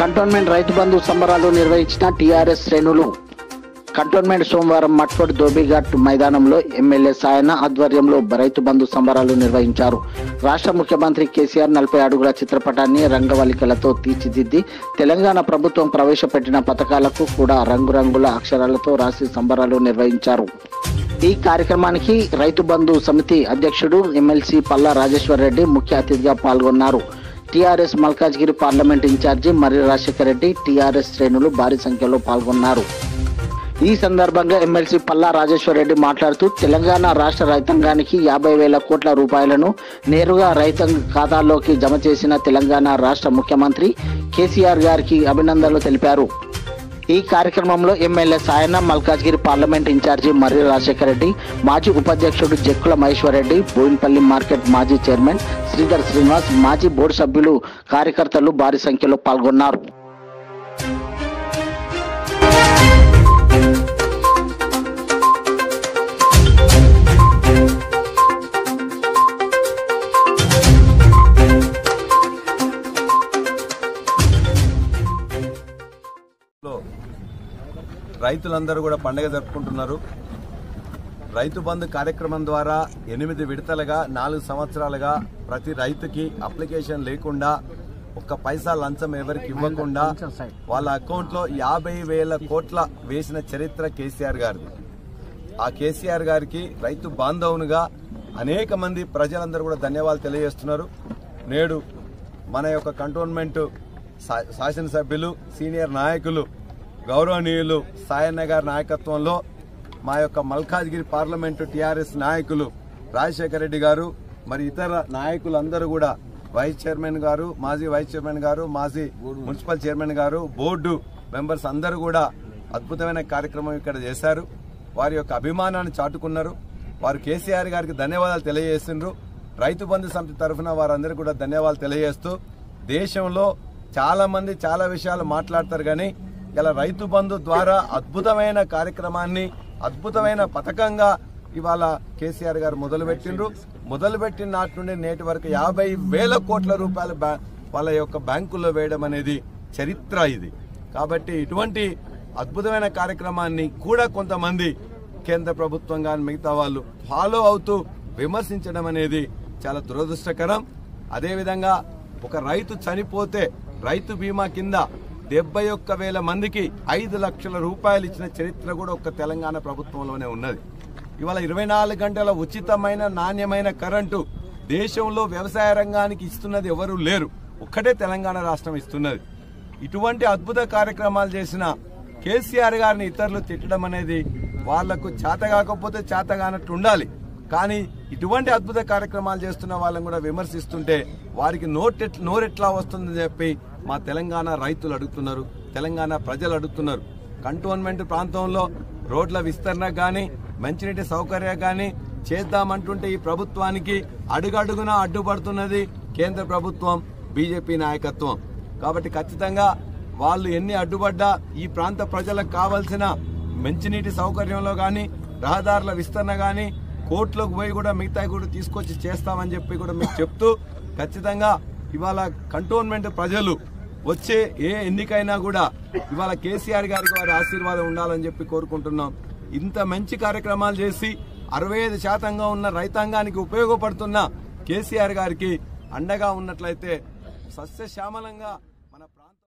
cantonment రైతు బంధు సంబరాలు నిర్వహించిన టీఆర్ఎస్ శ్రేణులు కంటోన్మెంట్ సోమవారం మట్కోడ్ ధోబీఘాట్ మైదానంలో ఎమ్మెల్యే సాయన ఆధ్వర్యంలో రైతు బంధు సంబరాలు నిర్వహించారు రాష్ట్ర ముఖ్యమంత్రి కేసీఆర్ నలభై అడుగుల చిత్రపటాన్ని రంగవల్లికలతో తీర్చిదిద్ది తెలంగాణ ప్రభుత్వం ప్రవేశపెట్టిన పథకాలకు కూడా రంగురంగుల అక్షరాలతో రాసి సంబరాలు నిర్వహించారు ఈ కార్యక్రమానికి రైతు బంధు సమితి అధ్యక్షుడు ఎమ్మెల్సీ పల్లా రాజేశ్వర్ రెడ్డి ముఖ్య అతిథిగా పాల్గొన్నారు TRS Malkajgiri parliament incharge Marri Rajasekhara Reddy TRS శ్రేణులు భారీ సంఖ్యలో పాల్గొన్నారు ఈ సందర్భంగా ఎమ్మెల్సీ పల్లా రాజేశ్వర రెడ్డి మాట్లాడుతూ తెలంగాణ రాష్ట్ర రైతాంగానికి యాభై వేల కోట్ల రూపాయలను నేరుగా రైతాంగ ఖాతాల్లోకి జమ చేసిన తెలంగాణ రాష్ట్ర ముఖ్యమంత్రి కేసీఆర్ గారికి అభినందనలు తెలిపారు ఈ కార్యక్రమంలో MLA Sayana Malkajgiri parliament incharge Marri Rajasekhara Reddy మాజీ ఉపాధ్యక్షుడు జక్కుల మహేశ్వర్ రెడ్డి బోయిన్పల్లి మార్కెట్ మాజీ చైర్మన్ శ్రీధర్ శ్రీనివాస్ మాజీ బోర్డు సభ్యులు కార్యకర్తలు భారీ సంఖ్యలో పాల్గొన్నారు లో రైతులందరూ కూడా పండగ జరుపుకుంటున్నారు రైతు బంధు కార్యక్రమం ద్వారా ఎనిమిది విడతలుగా నాలుగు సంవత్సరాలుగా ప్రతి రైతుకి అప్లికేషన్ లేకుండా ఒక్క పైసా లంచం ఎవరికి ఇవ్వకుండా వాళ్ళ అకౌంట్లో యాభై వేల కోట్ల వేసిన చరిత్ర కేసీఆర్ గారిది ఆ కేసీఆర్ గారికి రైతు బాంధవునిగా అనేక మంది ప్రజలందరూ కూడా ధన్యవాదాలు తెలియజేస్తున్నారు నేడు మన యొక్క కంటోన్మెంట్ శా- శాసనసభ్యులు సీనియర్ నాయకులు గౌరవనీయులు సాయన్న గారి నాయకత్వంలో మా యొక్క మల్కాజ్గిరి పార్లమెంటు టీఆర్ఎస్ నాయకులు రాజశేఖర రెడ్డి గారు మరి ఇతర నాయకులందరూ కూడా వైస్ చైర్మన్ గారు మాజీ వైస్ చైర్మన్ గారు మాజీ మున్సిపల్ చైర్మన్ గారు బోర్డు మెంబర్స్ అందరూ కూడా అద్భుతమైన కార్యక్రమం ఇక్కడ చేశారు వారి యొక్క అభిమానాన్ని చాటుకున్నారు వారు కేసీఆర్ గారికి ధన్యవాదాలు తెలియజేసిండ్రు రైతు బంధు సమితి తరఫున వారందరికీ కూడా ధన్యవాదాలు తెలియజేస్తూ దేశంలో చాలా మంది చాలా విషయాలు మాట్లాడతారు కానీ ఇలా రైతు బంధు ద్వారా అద్భుతమైన కార్యక్రమాన్ని అద్భుతమైన పథకంగా ఇవాళ కేసీఆర్ గారు మొదలుపెట్టిండ్రు మొదలుపెట్టిన నాటి నుండి నేటి వరకు యాభై వేల కోట్ల రూపాయలు బ్యా- వాళ్ళ యొక్క బ్యాంకుల్లో వేయడం అనేది చరిత్ర ఇది కాబట్టి ఇటువంటి అద్భుతమైన కార్యక్రమాన్ని కూడా కొంతమంది కేంద్ర ప్రభుత్వం కానీ మిగతా వాళ్ళు ఫాలో అవుతూ విమర్శించడం అనేది చాలా దురదృష్టకరం అదేవిధంగా ఒక రైతు చనిపోతే రైతు బీమా కింద డెబ్బై ఒక్క వేల మందికి ఐదు లక్షల రూపాయలు ఇచ్చిన చరిత్ర కూడా ఒక్క తెలంగాణ ప్రభుత్వంలోనే ఉన్నది ఇవాళ ఇరవై నాలుగు గంటల ఉచితమైన నాణ్యమైన కరెంటు దేశంలో వ్యవసాయ రంగానికి ఇస్తున్నది ఎవరు లేరు ఒక్కటే తెలంగాణ రాష్ట్రం ఇస్తున్నది ఇటువంటి అద్భుత కార్యక్రమాలు చేసిన కేసీఆర్ గారిని ఇతరులు తిట్టడం అనేది వాళ్లకు చేత కాకపోతే చేత కానట్టు ఉండాలి కానీ ఇటువంటి అద్భుత కార్యక్రమాలు చేస్తున్న వాళ్ళని కూడా విమర్శిస్తుంటే వారికి నోటెట్ నోరెట్లా వస్తుందని చెప్పి మా తెలంగాణ రైతులు అడుగుతున్నారు తెలంగాణ ప్రజలు అడుగుతున్నారు కంటోన్మెంట్ ప్రాంతంలో రోడ్ల విస్తరణ కానీ మంచినీటి సౌకర్యం కానీ చేద్దామంటుంటే ఈ ప్రభుత్వానికి అడుగడుగునా అడ్డుపడుతున్నది కేంద్ర ప్రభుత్వం బీజేపీ నాయకత్వం కాబట్టి ఖచ్చితంగా వాళ్ళు ఎన్ని అడ్డుపడ్డా ఈ ప్రాంత ప్రజలకు కావాల్సిన మంచినీటి సౌకర్యంలో కానీ రహదారుల విస్తరణ కానీ కోర్టులోకి పోయి కూడా మిగతా కూడా తీసుకొచ్చి చేస్తామని చెప్పి కూడా మీకు చెప్తూ ఖచ్చితంగా ఇవాళ కంటోన్మెంట్ ప్రజలు వచ్చే ఏ ఎన్నికైనా కూడా ఇవాళ కేసీఆర్ గారికి వారి ఆశీర్వాదం ఉండాలని చెప్పి కోరుకుంటున్నాం ఇంత మంచి కార్యక్రమాలు చేసి అరవై ఐదు శాతంగా ఉన్న రైతాంగానికి ఉపయోగపడుతున్న కేసీఆర్ గారికి అండగా ఉన్నట్లయితే సస్యశ్యామలంగా మన ప్రాంతం